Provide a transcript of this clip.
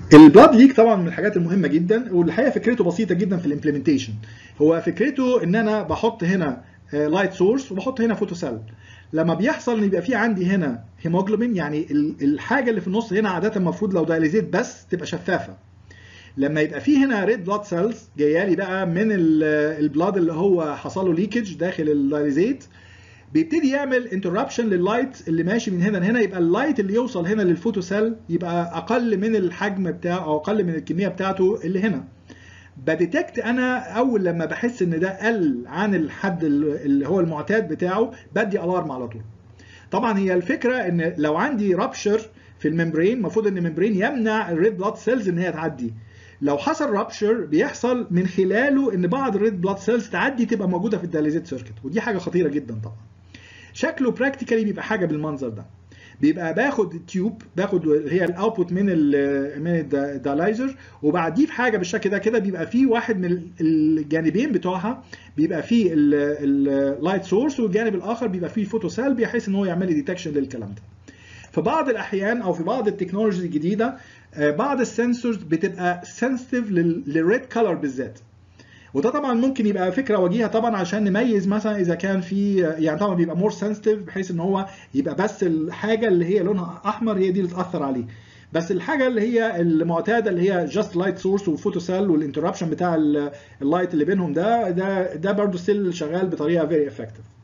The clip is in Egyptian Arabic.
البلاد ليك طبعا من الحاجات المهمه جدا والحقيقه فكرته بسيطه جدا في الامبلمنتيشن هو فكرته ان انا بحط هنا لايت سورس وبحط هنا فوتو سيل لما بيحصل ان يبقى في عندي هنا هيموجلوبين يعني الحاجه اللي في النص هنا عاده المفروض لو دايليزيت بس تبقى شفافه لما يبقى في هنا ريد بلاد سيلز جايه لي بقى من البلاد اللي هو حصل له ليكج داخل الدايليزيت بيبتدي يعمل انتربشن لللايت اللي ماشي من هنا لهنا يبقى اللايت اللي يوصل هنا للفوتو سيل يبقى اقل من الحجم بتاعه او اقل من الكميه بتاعته اللي هنا بديتكت انا اول لما بحس ان ده قل عن الحد اللي هو المعتاد بتاعه بدي الارم على طول طبعا هي الفكره ان لو عندي رابشر في الممبرين المفروض ان الممبرين يمنع الريد بلاد سيلز ان هي تعدي لو حصل رابشر بيحصل من خلاله ان بعض الريد بلاد سيلز تعدي تبقى موجوده في الدياليزيت سيركت ودي حاجه خطيره جدا طبعا شكله براكتيكالي بيبقى حاجه بالمنظر ده بيبقى باخد تيوب باخد هي الاوتبوت من ال من الدالايزر وبعديه في حاجه بالشكل ده كده بيبقى فيه واحد من الجانبين بتوعها بيبقى فيه اللايت سورس والجانب الاخر بيبقى فيه فوتو سيل بحيث ان هو يعمل لي ديتكشن للكلام ده في بعض الاحيان او في بعض التكنولوجيز الجديده بعض السنسورز بتبقى سنسيتيف للريد كلر بالذات وده طبعا ممكن يبقى فكره وجيهه طبعا عشان نميز مثلا اذا كان في يعني طبعا بيبقى مور سنسيتيف بحيث ان هو يبقى بس الحاجه اللي هي لونها احمر هي دي اللي تاثر عليه بس الحاجه اللي هي المعتاده اللي هي جاست لايت سورس وفوتو سيل والانتربشن بتاع اللايت اللي بينهم ده ده ده برضه ستيل شغال بطريقه فيري افكتيف